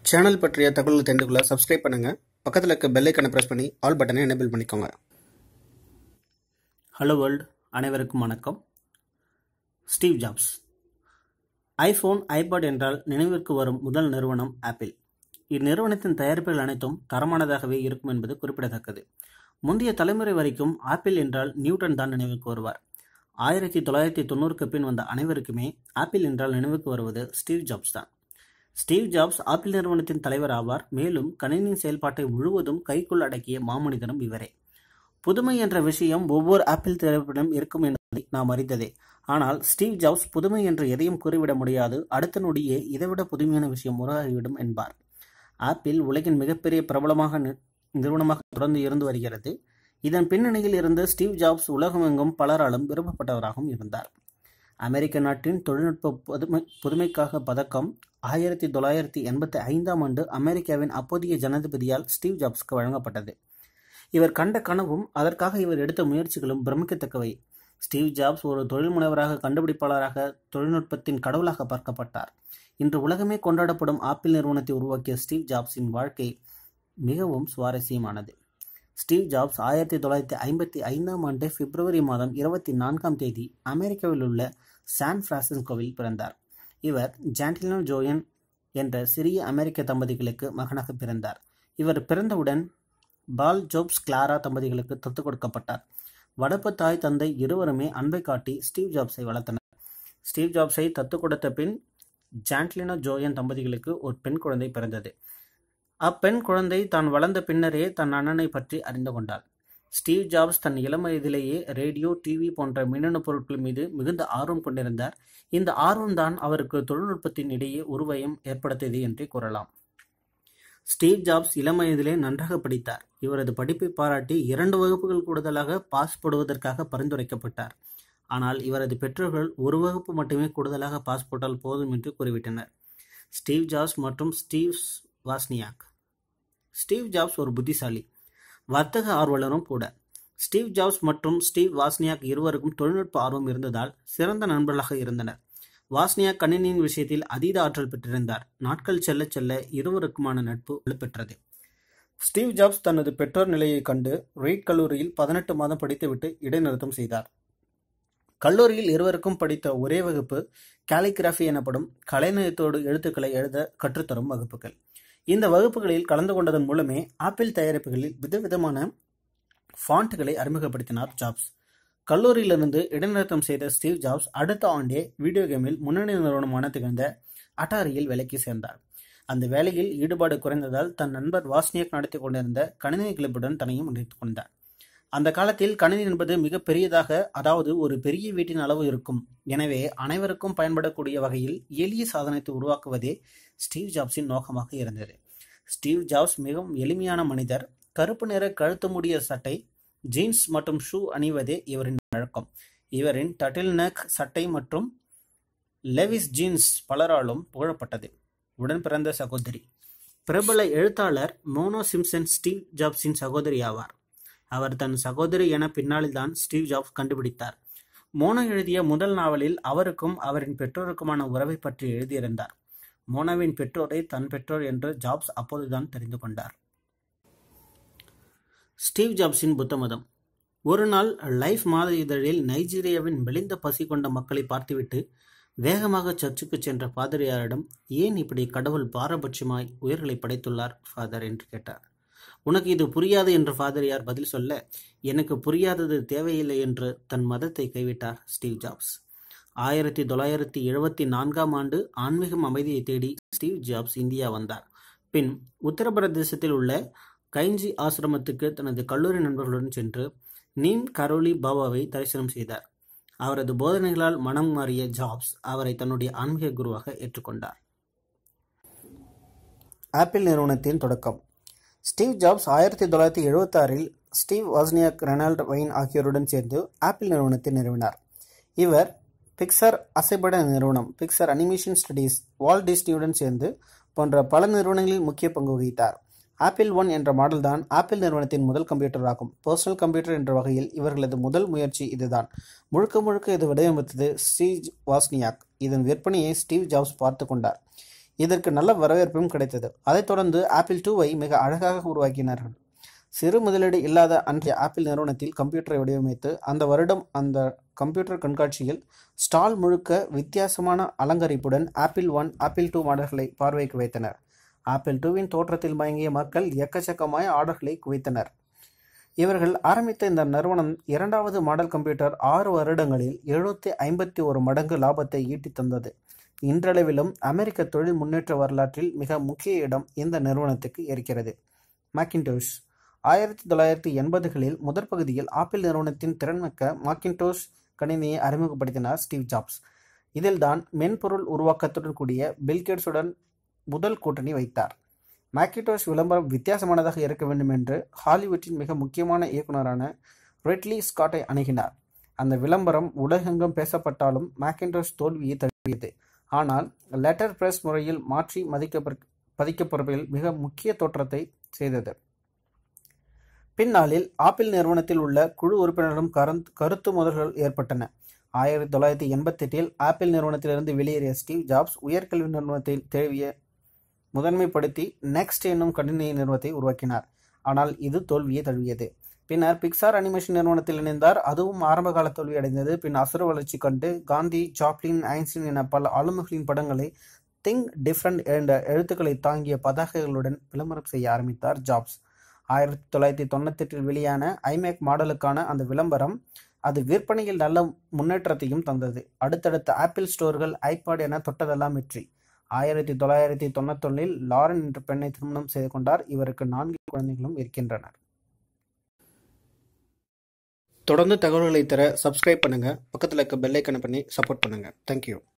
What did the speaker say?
channel பற்றிய தகவல்கள் தெரிந்து கொள்ள சப்ஸ்கிரைப் பண்ணுங்க பக்கத்தில் இருக்க பெல் ஐக்கனை ப்ரெஸ் பண்ணி ஆல் பட்டனை எனேபிள் பண்ணிக்கோங்க ஹலோ வேர்ல்டு அனைவருக்கும் வணக்கம் ஸ்டீவ் ஜாப்ஸ் ஐஃபோன் ஐபாட் என்றால் நினைவிற்கு வரும் முதல் நிறுவனம் ஆப்பிள் இந்நிறுவனத்தின் தயாரிப்புகள் அனைத்தும் தரமானதாகவே இருக்கும் என்பது குறிப்பிடத்தக்கது முந்தைய தலைமுறை வரைக்கும் ஆப்பிள் என்றால் நியூட்டன் தான் நினைவுக்கு வருவார் ஆயிரத்தி தொள்ளாயிரத்தி தொண்ணூறுக்கு பின் வந்த அனைவருக்குமே ஆப்பிள் என்றால் நினைவுக்கு வருவது ஸ்டீவ் ஜாப்ஸ் தான் ஸ்டீவ் ஜாப்ஸ் ஆப்பிள் நிறுவனத்தின் தலைவர் ஆவார் மேலும் கணினியின் செயல்பாட்டை முழுவதும் கைக்குள் அடக்கிய மாமனிதனும் இவரே புதுமை என்ற விஷயம் ஒவ்வொரு ஆப்பிள் தரப்பிடம் இருக்கும் என்பதை நாம் அறிந்ததே ஆனால் ஸ்டீவ் ஜாப்ஸ் புதுமை என்று எதையும் கூறிவிட முடியாது அடுத்த நொடியே இதைவிட புதுமையான விஷயம் உருவாகிவிடும் என்பார் ஆப்பிள் உலகின் மிகப்பெரிய பிரபலமாக நி- நிறுவனமாக தொடர்ந்து இருந்து வருகிறது இதன் பின்னணியில் இருந்த ஸ்டீவ் ஜாப்ஸ் உலகமெங்கும் பலராலும் விரும்பப்பட்டவராகவும் இருந்தார் அமெரிக்க நாட்டின் தொழில்நுட்ப புதுமை புதுமைக்காக பதக்கம் ஆயிரத்தி தொள்ளாயிரத்தி எண்பத்தி ஐந்தாம் ஆண்டு அமெரிக்காவின் அப்போதைய ஜனாதிபதியால் ஸ்டீவ் ஜாப்ஸ்க்கு வழங்கப்பட்டது இவர் கண்ட கனவும் அதற்காக இவர் எடுத்த முயற்சிகளும் பிரமிக்கத்தக்கவை ஸ்டீவ் ஜாப்ஸ் ஒரு தொழில் முனைவராக கண்டுபிடிப்பாளராக தொழில்நுட்பத்தின் கடவுளாக பார்க்கப்பட்டார் இன்று உலகமே கொண்டாடப்படும் ஆப்பிள் நிறுவனத்தை உருவாக்கிய ஸ்டீவ் ஜாப்ஸின் வாழ்க்கை மிகவும் சுவாரஸ்யமானது ஸ்டீவ் ஜாப்ஸ் ஆயிரத்தி தொள்ளாயிரத்தி ஐம்பத்தி ஐந்தாம் ஆண்டு பிப்ரவரி மாதம் இருபத்தி நான்காம் தேதி அமெரிக்காவில் உள்ள சான் பிரான்சிஸ்கோவில் பிறந்தார் இவர் ஜான்டிலோ ஜோயன் என்ற சிறிய அமெரிக்க தம்பதிகளுக்கு மகனாக பிறந்தார் இவர் பிறந்தவுடன் பால் ஜோப்ஸ் கிளாரா தம்பதிகளுக்கு தத்துக் கொடுக்கப்பட்டார் வடப்பு தாய் தந்தை இருவருமே அன்பை காட்டி ஸ்டீவ் ஜாப்ஸை வளர்த்தனர் ஸ்டீவ் ஜாப்ஸை தத்துக் கொடுத்த பின் ஜான்ட்லினோ ஜோயன் தம்பதிகளுக்கு ஒரு பெண் குழந்தை பிறந்தது அப்பெண் குழந்தை தான் வளர்ந்த பின்னரே தன் அண்ணனை பற்றி அறிந்து கொண்டாள் ஸ்டீவ் ஜாப்ஸ் தன் இளம் வயதிலேயே ரேடியோ டிவி போன்ற மின்னணு பொருட்கள் மீது மிகுந்த ஆர்வம் கொண்டிருந்தார் இந்த ஆர்வம்தான் அவருக்கு தொழில்நுட்பத்தின் இடையே உருவயம் ஏற்படுத்தியது என்றே கூறலாம் ஸ்டீவ் ஜாப்ஸ் இளம் வயதிலே நன்றாக படித்தார் இவரது படிப்பை பாராட்டி இரண்டு வகுப்புகள் கூடுதலாக பாஸ் போடுவதற்காக பரிந்துரைக்கப்பட்டார் ஆனால் இவரது பெற்றோர்கள் ஒரு வகுப்பு மட்டுமே கூடுதலாக பாஸ் போட்டால் போதும் என்று கூறிவிட்டனர் ஸ்டீவ் ஜாப்ஸ் மற்றும் ஸ்டீவ் வாஸ்னியாக் ஸ்டீவ் ஜாப்ஸ் ஒரு புத்திசாலி வர்த்தக ஆர்வலரும் கூட ஸ்டீவ் ஜாப்ஸ் மற்றும் ஸ்டீவ் வாஸ்னியாக் இருவருக்கும் தொழில்நுட்ப ஆர்வம் இருந்ததால் சிறந்த நண்பர்களாக இருந்தனர் வாஸ்னியாக் கணினியின் விஷயத்தில் அதீத ஆற்றல் பெற்றிருந்தார் நாட்கள் செல்ல செல்ல இருவருக்குமான நட்பு வலுப்பெற்றது ஸ்டீவ் ஜாப்ஸ் தனது பெற்றோர் நிலையை கண்டு ரெய்ட் கல்லூரியில் பதினெட்டு மாதம் படித்துவிட்டு இடைநிறுத்தம் செய்தார் கல்லூரியில் இருவருக்கும் படித்த ஒரே வகுப்பு காலிகிராஃபி எனப்படும் கலைநயத்தோடு எழுத்துக்களை எழுத கற்றுத்தரும் வகுப்புகள் இந்த வகுப்புகளில் கலந்து கொண்டதன் மூலமே ஆப்பிள் தயாரிப்புகளில் விதவிதமான ஃபாண்ட்களை அறிமுகப்படுத்தினார் ஜாப்ஸ் கல்லூரியிலிருந்து இடைநிறுத்தம் செய்த ஸ்டீவ் ஜாப்ஸ் அடுத்த ஆண்டே வீடியோ கேமில் முன்னணி நிறுவனமான திகழ்ந்த அட்டாரியில் வேலைக்கு சேர்ந்தார் அந்த வேலையில் ஈடுபாடு குறைந்ததால் தன் நண்பர் வாஸ்னியக் நடத்தி கொண்டிருந்த கணினி கிளப்புடன் தன்னையும் இணைத்துக் கொண்டார் அந்த காலத்தில் கணினி என்பது மிக பெரியதாக அதாவது ஒரு பெரிய வீட்டின் அளவு இருக்கும் எனவே அனைவருக்கும் பயன்படக்கூடிய வகையில் எளிய சாதனத்தை உருவாக்குவதே ஸ்டீவ் ஜாப்ஸின் நோக்கமாக இருந்தது ஸ்டீவ் ஜாப்ஸ் மிகவும் எளிமையான மனிதர் கருப்பு நிற கழுத்து மூடிய சட்டை ஜீன்ஸ் மற்றும் ஷூ அணிவதே இவரின் வழக்கம் இவரின் டட்டில் நெக் சட்டை மற்றும் லெவிஸ் ஜீன்ஸ் பலராலும் புகழப்பட்டது உடன் பிறந்த சகோதரி பிரபல எழுத்தாளர் மோனோ சிம்சன் ஸ்டீவ் ஜாப்ஸின் சகோதரி ஆவார் அவர் தன் சகோதரி என பின்னாளில்தான் ஸ்டீவ் ஜாப்ஸ் கண்டுபிடித்தார் மோனோ எழுதிய முதல் நாவலில் அவருக்கும் அவரின் பெற்றோருக்குமான உறவை பற்றி எழுதியிருந்தார் மோனோவின் பெற்றோரை தன் பெற்றோர் என்று ஜாப்ஸ் அப்போதுதான் தெரிந்து கொண்டார் ஸ்டீவ் ஜாப்ஸின் புத்த மதம் ஒரு நாள் லைஃப் மாத இதழில் நைஜீரியாவின் மெலிந்த பசி கொண்ட மக்களை பார்த்துவிட்டு வேகமாக சர்ச்சுக்கு சென்ற பாதிரியாரிடம் ஏன் இப்படி கடவுள் பாரபட்சமாய் உயிர்களை படைத்துள்ளார் ஃபாதர் என்று கேட்டார் உனக்கு இது புரியாது என்று ஃபாதரியார் பதில் சொல்ல எனக்கு புரியாதது தேவையில்லை என்று தன் மதத்தை கைவிட்டார் ஸ்டீவ் ஜாப்ஸ் ஆயிரத்தி தொள்ளாயிரத்தி எழுபத்தி நான்காம் ஆண்டு ஆன்மீகம் அமைதியை தேடி ஸ்டீவ் ஜாப்ஸ் இந்தியா வந்தார் பின் உத்தரப்பிரதேசத்தில் உள்ள கைஞ்சி ஆசிரமத்துக்கு தனது கல்லூரி நண்பர்களுடன் சென்று நீம் கரோலி பாபாவை தரிசனம் செய்தார் அவரது போதனைகளால் மனம் மாறிய ஜாப்ஸ் அவரை தன்னுடைய ஆன்மீக குருவாக ஏற்றுக்கொண்டார் ஆப்பிள் நிறுவனத்தின் தொடக்கம் ஸ்டீவ் ஜாப்ஸ் ஆயிரத்தி தொள்ளாயிரத்தி எழுபத்தாறில் ஸ்டீவ் வாஸ்னியாக் ரெனால்ட் வைன் ஆகியோருடன் சேர்ந்து ஆப்பிள் நிறுவனத்தை நிறுவினார் இவர் பிக்சர் அசைபட நிறுவனம் பிக்சர் அனிமேஷன் ஸ்டடீஸ் வால் டிஸ்னியுடன் சேர்ந்து போன்ற பல நிறுவனங்களில் முக்கிய பங்கு வகித்தார் ஆப்பிள் ஒன் என்ற மாடல் தான் ஆப்பிள் நிறுவனத்தின் முதல் கம்ப்யூட்டர் ஆகும் பர்சனல் கம்ப்யூட்டர் என்ற வகையில் இவர்களது முதல் முயற்சி இதுதான் முழுக்க முழுக்க இது வடிவமைத்தது ஸ்டீவ் வாஸ்னியாக் இதன் விற்பனையை ஸ்டீவ் ஜாப்ஸ் பார்த்து கொண்டார் இதற்கு நல்ல வரவேற்பும் கிடைத்தது அதைத் தொடர்ந்து ஆப்பிள் டூவை மிக அழகாக உருவாக்கினார்கள் சிறு முதலீடு இல்லாத அன்றைய ஆப்பிள் நிறுவனத்தில் கம்ப்யூட்டரை வடிவமைத்து அந்த வருடம் அந்த கம்ப்யூட்டர் கண்காட்சியில் ஸ்டால் முழுக்க வித்தியாசமான அலங்கரிப்புடன் ஆப்பிள் ஒன் ஆப்பிள் டூ மாடல்களை பார்வைக்கு வைத்தனர் ஆப்பிள் டூவின் தோற்றத்தில் மயங்கிய மக்கள் எக்கச்சக்கமாய் ஆர்டர்களை குவித்தனர் இவர்கள் ஆரம்பித்த இந்த நிறுவனம் இரண்டாவது மாடல் கம்ப்யூட்டர் ஆறு வருடங்களில் எழுநூற்றி ஐம்பத்தி ஒரு மடங்கு லாபத்தை ஈட்டி தந்தது இன்றளவிலும் அமெரிக்க தொழில் முன்னேற்ற வரலாற்றில் மிக முக்கிய இடம் இந்த நிறுவனத்துக்கு இருக்கிறது மேக்கின்டோஷ் ஆயிரத்தி தொள்ளாயிரத்தி எண்பதுகளில் முதற் பகுதியில் ஆப்பிள் நிறுவனத்தின் திறன்மிக்க மாக்கின்டோஷ் கணினியை அறிமுகப்படுத்தினார் ஸ்டீவ் ஜாப்ஸ் இதில்தான் மென்பொருள் உருவாக்கத்துடன் கூடிய பில்கேட்ஸுடன் முதல் கூட்டணி வைத்தார் மேக்கின்டோஷ் விளம்பரம் வித்தியாசமானதாக இருக்க வேண்டும் என்று ஹாலிவுட்டின் மிக முக்கியமான இயக்குனரான ரெட்லி ஸ்காட்டை அணுகினார் அந்த விளம்பரம் உலகெங்கும் பேசப்பட்டாலும் மேக்கின்டோஷ் தோல்வியை தழுவியது ஆனால் லெட்டர் பிரஸ் முறையில் மாற்றி மதிக்க பதிக்கப்பொறுப்பில் மிக முக்கிய தோற்றத்தை செய்தது பின்னாளில் ஆப்பிள் நிறுவனத்தில் உள்ள குழு உறுப்பினர்களும் கருத்து மோதல்கள் ஏற்பட்டன ஆயிரத்தி தொள்ளாயிரத்தி எண்பத்தெட்டில் ஆப்பிள் நிறுவனத்திலிருந்து வெளியேறிய ஸ்டீவ் ஜாப்ஸ் உயர்கல்வி நிறுவனத்தை தேவைய முதன்மைப்படுத்தி நெக்ஸ்ட் என்னும் கணினி நிறுவனத்தை உருவாக்கினார் ஆனால் இது தோல்வியை தழுவியது பின்னர் பிக்சார் அனிமேஷன் நிறுவனத்தில் இணைந்தார் அதுவும் ஆரம்பகால தோல்வி அடைந்தது பின் அசுர வளர்ச்சி கண்டு காந்தி ஜாப்ளின் ஐன்ஸ்டின் என பல ஆளுமைகளின் படங்களை திங்க் டிஃப்ரெண்ட் என்ற எழுத்துக்களை தாங்கிய பதாகைகளுடன் விளம்பரம் செய்ய ஆரம்பித்தார் ஜாப்ஸ் ஆயிரத்தி தொள்ளாயிரத்தி தொண்ணூத்தெட்டில் வெளியான ஐமேக் மாடலுக்கான அந்த விளம்பரம் அது விற்பனையில் நல்ல முன்னேற்றத்தையும் தந்தது அடுத்தடுத்த ஆப்பிள் ஸ்டோர்கள் ஐபாட் என தொட்டதெல்லாம் வெற்றி ஆயிரத்தி தொள்ளாயிரத்தி தொண்ணூத்தொன்னில் லாரன் என்ற பெண்ணை திருமணம் செய்து கொண்டார் இவருக்கு நான்கு குழந்தைகளும் இருக்கின்றனர் தொடர்ந்து தகவல்களை தர சப்ஸ்கிரைப் பண்ணுங்க பக்கத்தில் இருக்க பெல் ஐக்கனை பண்ணி சப்போர்ட் பண்ணுங்க தேங்க்யூ